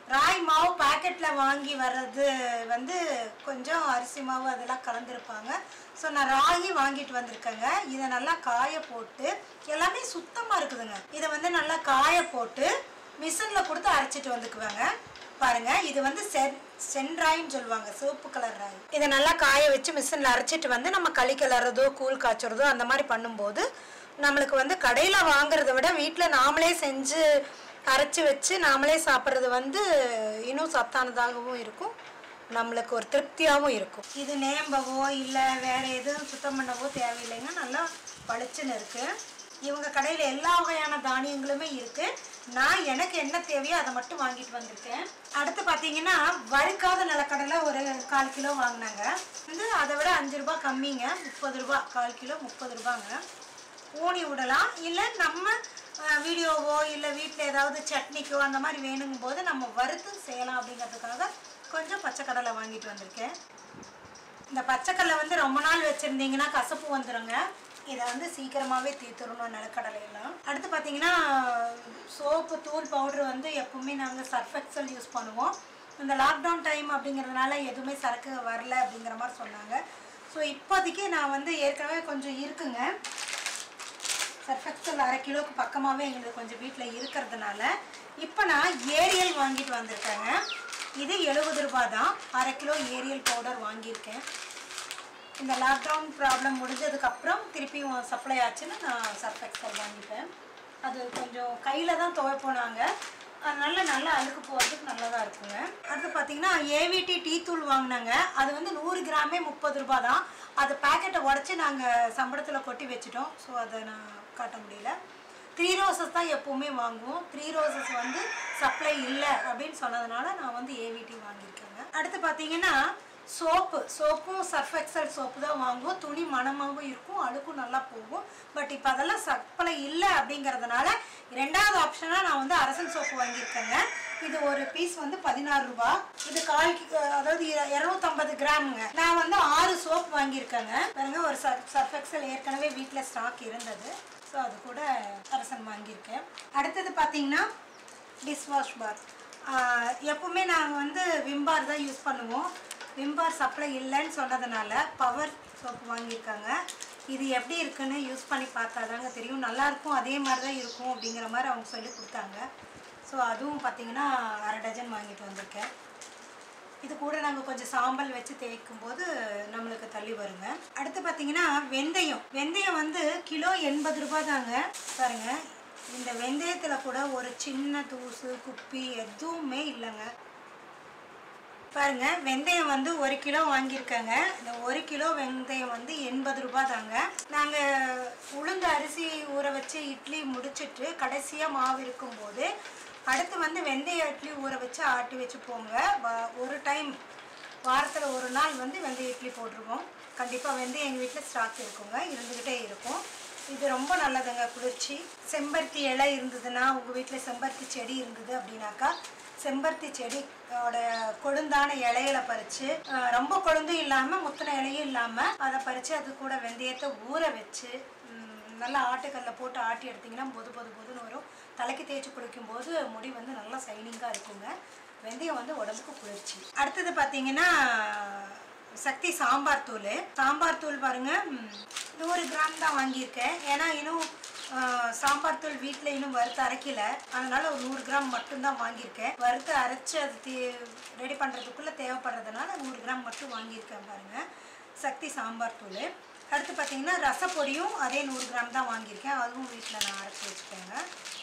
Speaker 1: ராய் மாவு பாக்கெட்டில் வாங்கி வர்றது வந்து கொஞ்சம் அரிசி மாவு அதெல்லாம் கலந்துருப்பாங்க ஸோ நான் ராகி வாங்கிட்டு வந்திருக்கேங்க இதை நல்லா காய போட்டு எல்லாமே சுத்தமாக இருக்குதுங்க இதை வந்து நல்லா காய போட்டு மிஷினில் கொடுத்து அரைச்சிட்டு வந்துக்குவேங்க பாருங்க இது வந்து சென் சென்ராயின்னு சொல்லுவாங்க சிவப்பு கலர் ராய் இதை நல்லா காய வச்சு மிஷினில் அரைச்சிட்டு வந்து நம்ம களி கிளறதோ கூழ் காய்ச்சறதோ அந்த மாதிரி பண்ணும்போது நம்மளுக்கு வந்து கடையில் வாங்குறத விட வீட்டில் நாமளே செஞ்சு அரைச்சி வச்சு நாமளே சாப்பிட்றது வந்து இன்னும் சத்தானதாகவும் இருக்கும் நம்மளுக்கு ஒரு திருப்தியாகவும் இருக்கும் இது நேம்பவோ இல்லை வேறு எதுவும் சுத்தம் பண்ணவோ தேவையில்லைங்க நல்லா பளிச்சுன்னு இருக்குது இவங்க கடையில் எல்லா வகையான தானியங்களுமே இருக்குது நான் எனக்கு என்ன தேவையோ அதை மட்டும் வாங்கிட்டு வந்திருக்கேன் அடுத்து பார்த்தீங்கன்னா வறுக்காத நிலக்கடலை ஒரு கால் கிலோ வாங்கினாங்க வந்து அதை விட அஞ்சு ரூபா கம்மிங்க முப்பது ரூபா கால் கிலோ முப்பது ரூபாங்க ஊனி விடலாம் இல்லை நம்ம அஹ், வீடியோவோ இல்லை வீட்டில் ஏதாவது சட்னிக்கோ அந்த மாதிரி வேணுங்கும் போது நம்ம வறுத்து செய்யலாம் அப்படிங்கிறதுக்காக கொஞ்சம் பச்சைக்கடலை வாங்கிட்டு வந்திருக்கேன் இந்த பச்சைக்கடலை வந்து ரொம்ப நாள் வச்சுருந்தீங்கன்னா கசப்பு வந்துடுங்க இதை வந்து சீக்கிரமாகவே தீர்த்துடணும் நிலக்கடலையெல்லாம் அடுத்து பார்த்தீங்கன்னா சோப்பு தூள் பவுட்ரு வந்து எப்பவுமே நாங்கள் சர்ஃபெக்சல் யூஸ் பண்ணுவோம் இந்த லாக்டவுன் டைம் அப்படிங்கிறதுனால எதுவுமே சரக்கு வரல அப்படிங்கிற மாதிரி சொன்னாங்க ஸோ இப்போதைக்கு நான் வந்து ஏற்கனவே கொஞ்சம் இருக்குங்க சர்ஃபெக்சல் அரை கிலோக்கு பக்கமாகவே எங்களுக்கு கொஞ்சம் வீட்டில் இருக்கிறதுனால இப்போ நான் ஏரியல் வாங்கிட்டு வந்திருக்கேங்க இது எழுபது ரூபாய் தான் அரை கிலோ ஏரியல் பவுடர் வாங்கியிருக்கேன் இந்த லாக்டவுன் ப்ராப்ளம் முடிஞ்சதுக்கப்புறம் திருப்பியும் சப்ளை ஆச்சுன்னு நான் சர்ஃபெக்சல் வாங்கிட்டேன் அது கொஞ்சம் கையில் தான் துவைப்போம் நாங்கள் அதனால நல்லா அழுக்கு போகிறதுக்கு நல்லதாக இருக்குங்க அடுத்து பார்த்தீங்கன்னா ஏவிடி டீ தூள் வாங்கினாங்க அது வந்து நூறு கிராமே முப்பது ரூபா தான் அது பேக்கெட்டை உடச்சி நாங்கள் சம்பளத்தில் கொட்டி வச்சிட்டோம் ஸோ அதை நான் காட்ட முடியல த்ரீ ரோசஸ் தான் எப்போவுமே வாங்குவோம் த்ரீ ரோசஸ் வந்து சப்ளை இல்லை அப்படின்னு சொன்னதுனால நான் வந்து ஏவிடி வாங்கியிருக்கேங்க அடுத்து பார்த்தீங்கன்னா சோப்பு சோப்பும் சர்ஃப் எக்ஸல் சோப்பு தான் வாங்குவோம் துணி மணமாகவும் இருக்கும் அழுக்கும் நல்லா போகும் பட் இப்போ அதெல்லாம் சப்ளை இல்லை அப்படிங்கிறதுனால ரெண்டாவது ஆப்ஷனாக நான் வந்து அரசன் சோப்பு வாங்கியிருக்கேங்க இது ஒரு பீஸ் வந்து பதினாறு ரூபாய் இது கால் கி- அதாவது இ- இரநூத்தம்பது கிராமுங்க நான் வந்து ஆறு சோப் வாங்கியிருக்கேங்க பாருங்க ஒரு சர்ஃப் சர்ஃப் எக்ஸல் ஏற்கனவே வீட்டில் ஸ்டாக் இருந்தது ஸோ அது கூட அரசன் வாங்கியிருக்கேன் அடுத்தது பார்த்தீங்கன்னா டிஷ்வாஷ் பார் எப்பவுமே நாங்கள் வந்து விம்பார் தான் யூஸ் பண்ணுவோம் விம்பார் சப்ளை இல்லைன்னு சொன்னதுனால பவர் சோப்பு வாங்கியிருக்காங்க இது எப்படி இருக்குன்னு யூஸ் பண்ணி பார்த்தா தாங்க தெரியும் நல்லா இருக்கும் அதே மாதிரி தான் இருக்கும் அப்படிங்கிற மாதிரி அவங்க சொல்லி கொடுத்தாங்க ஸோ அதுவும் பார்த்தீங்கன்னா அரை டஜன் வாங்கிட்டு வந்திருக்கேன் இது கூட நாங்கள் கொஞ்சம் சாம்பல் வச்சு தேய்க்கும் போது நம்மளுக்கு தள்ளி வருங்க அடுத்து பார்த்தீங்கன்னா வெந்தயம் வெந்தயம் வந்து கிலோ எண்பது ரூபாய் தாங்க பாருங்க இந்த வெந்தயத்தில் கூட ஒரு சின்ன தூசு குப்பி எதுவுமே இல்லைங்க பாருங்க வெந்தயம் வந்து ஒரு கிலோ வாங்கியிருக்கேங்க இந்த ஒரு கிலோ வெந்தயம் வந்து எண்பது ரூபாய் தாங்க நாங்கள் உளுந்து அரிசி ஊற வச்சு இட்லி முடிச்சிட்டு கடைசியாக மாவு இருக்கும்போது அடுத்து வந்து வெந்தய இட்லி ஊற வச்சு ஆட்டி வச்சு போங்க வ- ஒரு டைம் வாரத்தில் ஒரு நாள் வந்து வெந்தய இட்லி போட்டிருக்கோம் கண்டிப்பாக வெந்தயம் எங்கள் வீட்டில் ஸ்டாக் இருக்குங்க இருந்துக்கிட்டே இருக்கும் இது ரொம்ப நல்லதுங்க குளிர்ச்சி செம்பருத்தி இலை இருந்ததுன்னா உங்கள் வீட்டில் செம்பருத்தி செடி இருந்தது அப்படின்னாக்கா செம்பருத்தி செடியோட கொழுந்தான இலையில பறித்து ரொம்ப கொழுந்தும் இல்லாமல் முத்தின இலையும் இல்லாமல் அதை பறித்து அது கூட வெந்தயத்தை ஊற வச்சு ம், நல்லா ஆட்டுக்கல்ல போட்டு ஆட்டி எடுத்திங்கன்னா பொது பொது பொதுன்னு வரும் தலைக்கு தேய்ச்சி குளிக்கும்போது முடி வந்து நல்லா சைனிங்காக இருக்குங்க வெந்தயம் வந்து உடம்புக்கு குளிர்ச்சி அடுத்தது பார்த்தீங்கன்னா சக்தி சாம்பார் தூள் சாம்பார் தூள் பாருங்க ம், நூறு கிராம் தான் வாங்கியிருக்கேன் ஏன்னா இன்னும் ஆ, சாம்பார் தூள் வீட்டில் இன்னும் வறுத்து அரைக்கல அதனால ஒரு நூறு கிராம் மட்டும்தான் வாங்கியிருக்கேன் வறுத்து அரைச்சி அது தீ ரெடி பண்ணுறதுக்குள்ளே தேவைப்படுறதுனால நூறு கிராம் மட்டும் வாங்கியிருக்கேன் பாருங்க சக்தி சாம்பார் தூள் அடுத்து பார்த்தீங்கன்னா ரசப்பொடியும் அதே நூறு கிராம் தான் வாங்கியிருக்கேன் அதுவும் வீட்டில் நான் அரைச்சி வச்சுக்கேங்க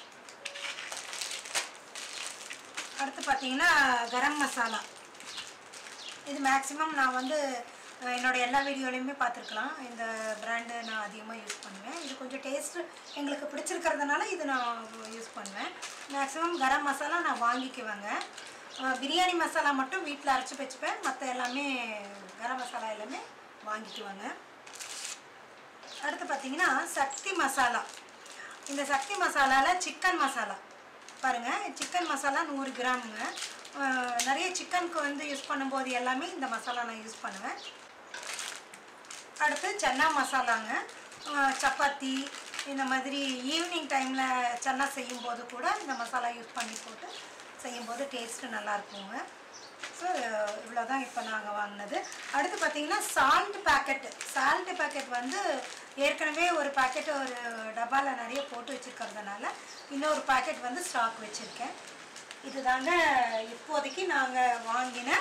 Speaker 1: அடுத்து பார்த்தீங்கன்னா கரம் மசாலா இது மேக்ஸிமம் நான் வந்து அஹ், என்னோட எல்லா வீடியோலையுமே பார்த்துருக்கலாம் இந்த பிராண்டு நான் அதிகமாக யூஸ் பண்ணுவேன் இது கொஞ்சம் டேஸ்ட்டு எங்களுக்கு பிடிச்சிருக்கிறதுனால இது நான் யூஸ் பண்ணுவேன் மேக்ஸிமம் கரம் மசாலா நான் வாங்கிக்குவேங்க அஹ், பிரியாணி மசாலா மட்டும் வீட்டில் அரைச்சி வச்சுப்பேன் மற்ற எல்லாமே கரம் மசாலா எல்லாமே வாங்கிக்குவேங்க அடுத்து பார்த்தீங்கன்னா சக்தி மசாலா இந்த சக்தி மசாலாவில் சிக்கன் மசாலா பாருங்கள் சிக்கன் மசாலா நூறு கிராமுங்க அஹ் நிறைய சிக்கனுக்கு வந்து யூஸ் பண்ணும்போது எல்லாமே இந்த மசாலா நான் யூஸ் பண்ணுவேன் அடுத்து சன்னா மசாலாங்க அஹ் சப்பாத்தி இந்த மாதிரி ஈவினிங் டைமில் சன்னா செய்யும்போது கூட இந்த மசாலா யூஸ் பண்ணி போட்டு செய்யும்போது டேஸ்ட்டு நல்லா இருக்குங்க ஸோ இவ்வளோ தான் இப்போ நாங்கள் வாங்கினது அடுத்து பார்த்தீங்கன்னா சால்ட் பேக்கெட் சால்ட் பேக்கெட் வந்து ஏற்கனவே ஒரு பாக்கெட் ஒரு டப்பாவில் நிறைய போட்டு வச்சுருக்கிறதுனால இன்னொரு பாக்கெட் வந்து ஸ்டாக் வச்சுருக்கேன் இதுதாங்க இப்போதைக்கு நாங்கள் வாங்கின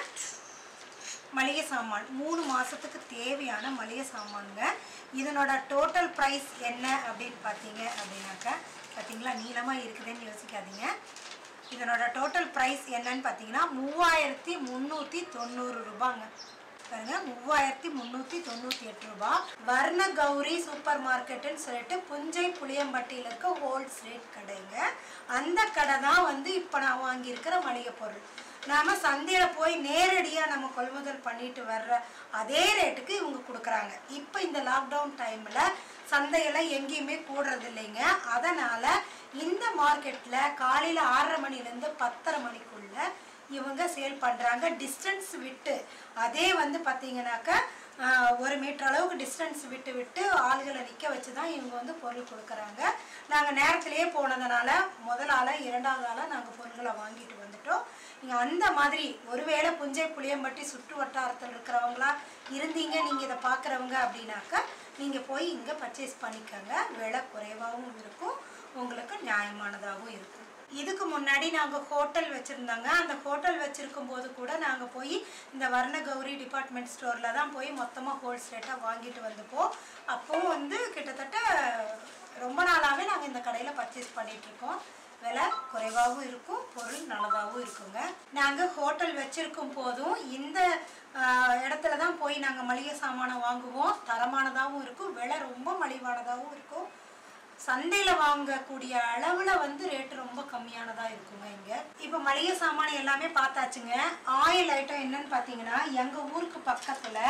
Speaker 1: மளிகை சாமான் மூணு மாதத்துக்கு தேவையான மளிகை சாமானுங்க இதனோட டோட்டல் ப்ரைஸ் என்ன அப்படின்னு பார்த்தீங்க அப்படின்னாக்கா பார்த்தீங்களா நீளமாக இருக்குதுன்னு யோசிக்காதீங்க இதனோட டோட்டல் ப்ரைஸ் என்னன்னு பார்த்தீங்கன்னா மூவாயிரத்தி முந்நூற்றி தொண்ணூறு ரூபாங்க பாருங்க மூவாயிரத்தி முந்நூற்றி தொண்ணூற்றி எட்டு ரூபா வர்ண கௌரி சூப்பர் மார்க்கெட்டுன்னு சொல்லிட்டு புஞ்சை புளியம்பட்டியில் இருக்க ஹோல்சேல் கடைங்க அந்த கடை தான் வந்து இப்போ நான் வாங்கியிருக்கிற மளிகை பொருள் நாம சந்தையில் போய் நேரடியாக நம்ம கொள்முதல் பண்ணிட்டு வர்ற அதே ரேட்டுக்கு இவங்க கொடுக்குறாங்க இப்போ இந்த லாக்டவுன் டைமில் சந்தையில் எங்கேயுமே கூடுறது இல்லைங்க அதனால் இந்த மார்க்கெட்டில் காலையில் ஆறரை மணிலேருந்து பத்தரை மணிக்குள்ள இவங்க சேல் பண்ணுறாங்க டிஸ்டன்ஸ் விட்டு அதே வந்து பார்த்தீங்கன்னாக்கா ஆஹ், ஒரு மீட்டர் அளவுக்கு டிஸ்டன்ஸ் விட்டு விட்டு ஆளுகளை நிற்க வச்சு தான் இவங்க வந்து பொருள் கொடுக்குறாங்க நாங்கள் நேரத்திலேயே போனதுனால முதல் ஆளாக இரண்டாவது ஆளாக நாங்கள் பொருள்களை வாங்கிட்டு வந்துட்டோம் இங்கே அந்த மாதிரி ஒருவேளை புஞ்சை புளியம்பட்டி சுற்று வட்டாரத்தில் இருக்கிறவங்களா இருந்தீங்க நீங்கள் இதை பார்க்குறவங்க அப்படின்னாக்கா நீங்கள் போய் இங்கே பர்ச்சேஸ் பண்ணிக்கோங்க விலை குறைவாகவும் இருக்கும் உங்களுக்கு நியாயமானதாகவும் இருக்கும் இதுக்கு முன்னாடி நாங்கள் ஹோட்டல் வச்சுருந்தாங்க அந்த ஹோட்டல் வச்சுருக்கும் போது கூட நாங்கள் போய் இந்த வர்ண கௌரி டிபார்ட்மெண்ட் ஸ்டோரில் தான் போய் மொத்தமாக ஹோல்சேட்டாக வாங்கிட்டு வந்தப்போம் அப்போவும் வந்து கிட்டத்தட்ட ரொம்ப நாளாகவே நாங்கள் இந்த கடையில் பர்ச்சேஸ் பண்ணிகிட்ருக்கோம் விலை குறைவாகவும் இருக்கும் பொருள் நல்லதாகவும் இருக்குங்க நாங்கள் ஹோட்டல் வச்சிருக்கும் போதும் இந்த ஆஹ், இடத்துல தான் போய் நாங்கள் மளிகை சாமானை வாங்குவோம் தரமானதாகவும் இருக்கும் விலை ரொம்ப மலிவானதாகவும் இருக்கும் சந்தையில் வாங்கக்கூடிய அளவில் வந்து ரேட்டு ரொம்ப கம்மியானதாக இருக்குங்க இங்கே இப்போ மளிகை சாமான் எல்லாமே பார்த்தாச்சுங்க ஆயில் ஐட்டம் என்னன்னு பார்த்தீங்கன்னா எங்கள் ஊருக்கு பக்கத்தில்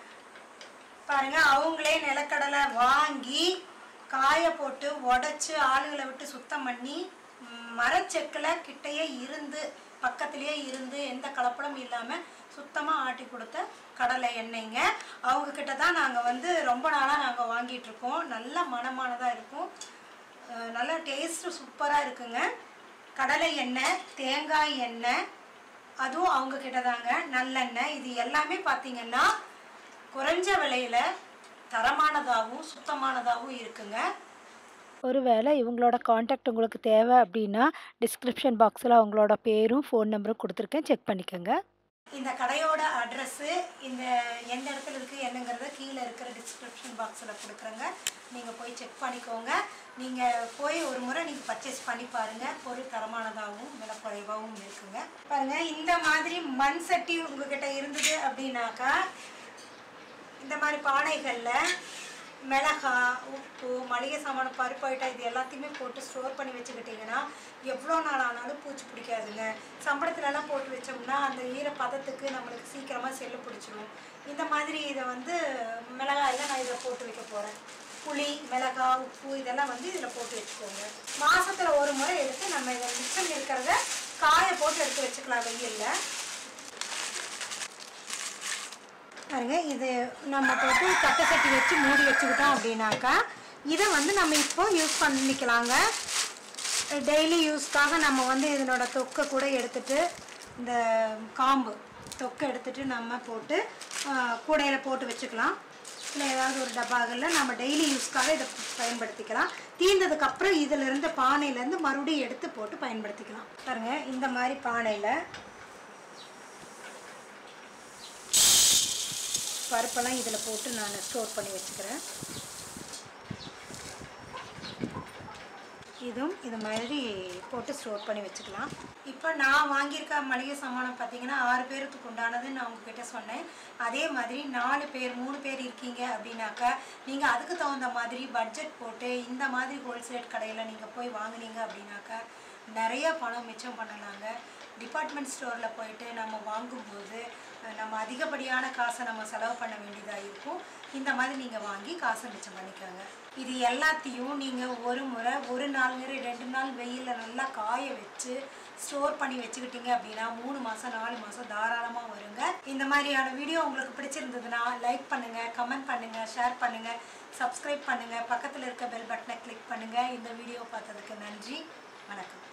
Speaker 1: பாருங்க அவங்களே நிலக்கடலை வாங்கி காய போட்டு உடைச்சு ஆளுகளை விட்டு சுத்தம் பண்ணி ம், மரச்செக்கில் கிட்டேயே இருந்து பக்கத்துலேயே இருந்து எந்த கலப்படமும் இல்லாமல் சுத்தமாக ஆட்டி கொடுத்த கடலை எண்ணெய்ங்க அவங்க கிட்ட தான் நாங்கள் வந்து ரொம்ப நாளாக நாங்கள் வாங்கிட்டு இருக்கோம் நல்ல மனமானதாக இருக்கும் அஹ், நல்ல டேஸ்ட்டு சூப்பராக இருக்குங்க கடலை எண்ணெய் தேங்காய் எண்ணெய் அதுவும் அவங்க கிட்ட தாங்க நல்லெண்ணெய் இது எல்லாமே பார்த்தீங்கன்னா குறைஞ்ச விலையில தரமானதாகவும் சுத்தமானதாகவும் இருக்குங்க
Speaker 2: ஒருவேளை இவங்களோட காண்டாக்ட் உங்களுக்கு தேவை அப்படின்னா டிஸ்கிரிப்ஷன் பாக்ஸில் அவங்களோட பேரும் ஃபோன் நம்பரும் கொடுத்துருக்கேன் செக் பண்ணிக்கோங்க
Speaker 1: இந்த கடையோட அட்ரஸ்ஸு இந்த எந்த இடத்துல இருக்குது என்னங்கிறத கீழே இருக்கிற டிஸ்கிரிப்ஷன் பாக்ஸில் கொடுக்குறேங்க நீங்கள் போய் செக் பண்ணிக்கோங்க நீங்கள் போய் ஒரு முறை நீங்கள் பர்ச்சேஸ் பண்ணி பாருங்கள் பொருள் தரமானதாகவும் விலை குறைவாகவும் இருக்குங்க பாருங்கள் இந்த மாதிரி மண் சட்டி உங்ககிட்ட இருந்தது அப்படின்னாக்கா இந்த மாதிரி பானைகளில் மிளகா உப்பு மளிகை சாமான பருப்பு ஐட்டம் இது எல்லாத்தையுமே போட்டு ஸ்டோர் பண்ணி வச்சுக்கிட்டிங்கன்னா எவ்வளோ நாள் ஆனாலும் பூச்சி பிடிக்காதுங்க சம்பளத்துலலாம் போட்டு வச்சோம்னா அந்த ஈர பதத்துக்கு நம்மளுக்கு சீக்கிரமாக செல்லு பிடிச்சிரும் இந்த மாதிரி இதை வந்து மிளகாயில் நான் இதை போட்டு வைக்க போகிறேன் புளி மிளகா உப்பு இதெல்லாம் வந்து இதில் போட்டு வச்சுக்கோங்க மாசத்துல ஒரு முறை எடுத்து நம்ம இதை மிச்சம் இருக்கிறத காய போட்டு எடுத்து வச்சுக்கலாம் வெயில்ல பாருங்க இது நம்ம போட்டு தட்டை சட்டி வச்சு மூடி வச்சுக்கிட்டோம் அப்படின்னாக்கா இதை வந்து நம்ம இப்போ யூஸ் பண்ணிக்கலாங்க டெய்லி யூஸ்க்காக நம்ம வந்து இதனோட தொக்கை கூட எடுத்துட்டு இந்த காம்பு தொக்கை எடுத்துட்டு நம்ம போட்டு கூடையில் போட்டு வச்சுக்கலாம் இல்லை ஏதாவது ஒரு டப்பாகளில் நம்ம டெய்லி யூஸ்க்காக இதை பயன்படுத்திக்கலாம் தீர்ந்ததுக்கப்புறம் இதில் இருந்த பானையிலேருந்து மறுபடியும் எடுத்து போட்டு பயன்படுத்திக்கலாம் பாருங்க இந்த மாதிரி பானையில் பருப்பெல்லாம் இதில் போட்டு நான் ஸ்டோர் பண்ணி வச்சுக்கிறேன் இதுவும் இது மாதிரி போட்டு ஸ்டோர் பண்ணி வச்சுக்கலாம் இப்போ நான் வாங்கியிருக்க மளிகை சாமானம் பார்த்தீங்கன்னா ஆறு பேருக்கு உண்டானதுன்னு நான் உங்ககிட்ட சொன்னேன் அதே மாதிரி நாலு பேர் மூணு பேர் இருக்கீங்க அப்படின்னாக்கா நீங்கள் அதுக்கு தகுந்த மாதிரி பட்ஜெட் போட்டு இந்த மாதிரி ஹோல்சேல் கடையில் நீங்கள் போய் வாங்குனீங்க அப்படின்னாக்கா நிறைய பணம் மிச்சம் பண்ணலாங்க டிபார்ட்மெண்ட் ஸ்டோரில் போயிட்டு நம்ம வாங்கும்போது அஹ், நம்ம அதிகப்படியான காசை நம்ம செலவு பண்ண வேண்டியதாக இருக்கும் இந்த மாதிரி நீங்கள் வாங்கி காசை மிச்சம் பண்ணிக்கோங்க இது எல்லாத்தையும் நீங்கள் ஒரு முறை ஒரு நாள் ரெண்டு நாள் வெயிலில் நல்லா காய வச்சு ஸ்டோர் பண்ணி வச்சுக்கிட்டீங்க அப்படின்னா மூணு மாதம் நாலு மாதம் தாராளமாக வருங்க இந்த மாதிரியான வீடியோ உங்களுக்கு பிடிச்சிருந்ததுன்னா லைக் பண்ணுங்கள் கமெண்ட் பண்ணுங்கள் ஷேர் பண்ணுங்கள் சப்ஸ்கிரைப் பண்ணுங்கள் பக்கத்தில் இருக்க பெல் பட்டனை கிளிக் பண்ணுங்கள் இந்த வீடியோ பார்த்ததுக்கு நன்றி வணக்கம்